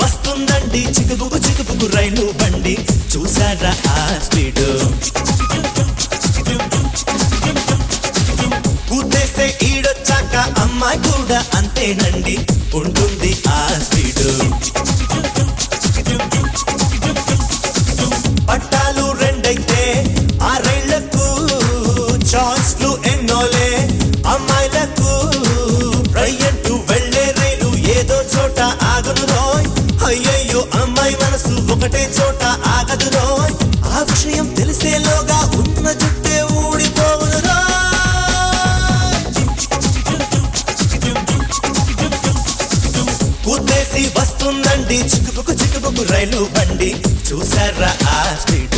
వస్తుందండి చికుబుకు చికుబుకు రైలు బండి చూసారా ఆ స్పీడ్ కూతేస్తే ఈడొచ్చాక అమ్మాయి కూడా అంతేనండి ఉంటుంది ఆ స్పీడ్ పట్టాలు రెండైతే ఆ రైళ్లకు చాయిస్లు ఎన్నోలే అమ్మాయిలకు రయ్యంటూ వెళ్ళే రైలు ఏదో చోట ఆగదు రోయ్ అయ్యయ్యో అమ్మాయి మనసు ఒకటే చోట ఆగదు రోయ్ ఆ విషయం తెలిసేలోగా ఉన్న జుట్టే ఊడిపోవును రోయ్ కుద్దేసి వస్తుందండి చిక్కుపుకు చిక్కుపుకు రైలు బండి చూసారా ఆ స్పీడ్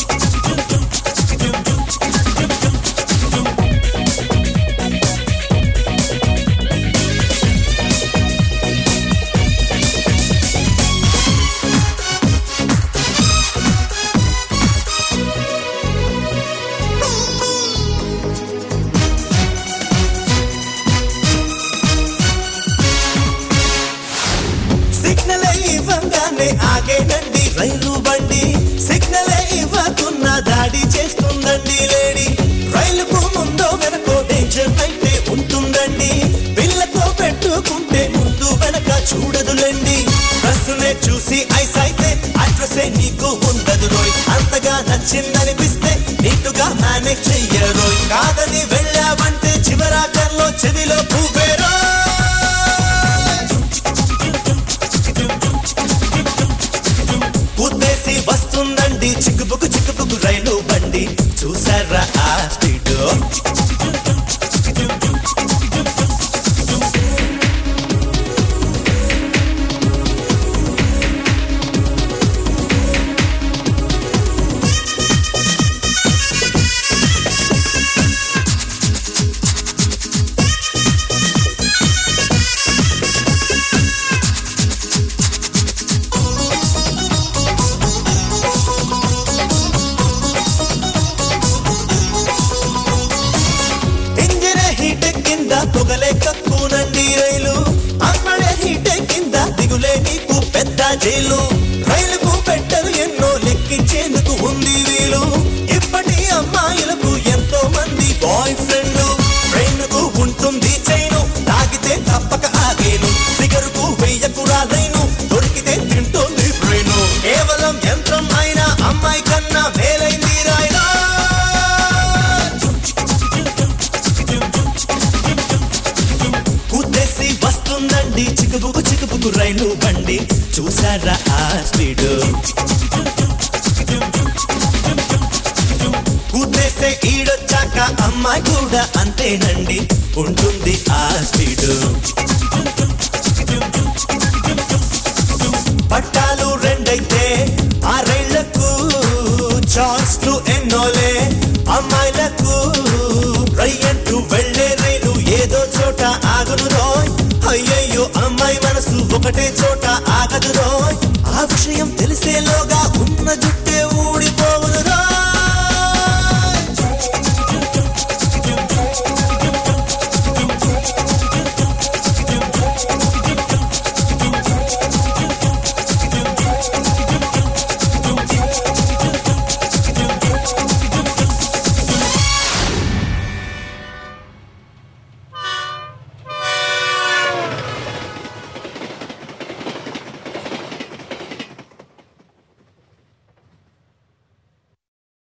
సిగ్నల్ ఇవ్వగానే ఆగేనండి రైలు బండి సిగ్నల్ ఇవ్వకున్న దాడి చేస్తుందండి లేడీ రైలుకు ముందో వెనకో డేంజర్ అయితే ఉంటుందండి పిల్లతో పెట్టుకుంటే ముందు వెనక చూడదులేండి బస్సునే చూసి ఐస్ అయితే అడ్రసే నీకు ఉండదు రోయ్ అంతగా నచ్చిందనిపిస్తే నీటుగా మేనేజ్ చెయ్యరోయ్ కాదని వెళ్ళావంటే చివరాకర్లో చెవిలో పువ్వేరో కుద్దేసి వస్తుందండి చిక్కుపుకు చిక్కుపుకు రైలు బండి చూసారా ఆ స్పీడ్ ఇంజిన్ హీట్ కింద పొగలే కక్కునండి రైలు అమ్మడే హీట్ కింద దిగులే నీకు పెద్ద జైలు రైలుకు పెట్టరు ఎన్నో లెక్కించేందుకు ఉంది వీలు ఇప్పటి అమ్మాయిలకు ఎంతో మంది బాయ్ ఫ్రెండ్ ట్రైన్ కు ఉంటుంది చైను తాగితే తప్పక ఆగేను ఫిగర్ కు వెయ్యకురా లైను దొరికితే తింటోంది బ్రెయిన్ కేవలం యంత్రం అయిన అమ్మాయి కన్నా మేలైంది రాయనా కుద్దేసి వస్తుందండి చిక్కుబుకు చిక్కుబుకు రైలు బండి చూసారా ఆ స్పీడ్ కుద్దేస్తే ఈడొచ్చాక అమ్మాయి కూడా అంతేనండి ఉంటుంది ఆ స్పీడ్ పట్టాలు రెండైతే ఆ రైళ్లకు చాయిస్లు ఎన్నోలే అమ్మాయిలకు రయ్యంటూ వెళ్ళే రైలు ఏదో చోట ఆగను రోయ్ అయ్యయ్యో అమ్మాయి మనసు ఒకటే చోట ఆగదు రోయ్ ఆ విషయం తెలిసేలోగా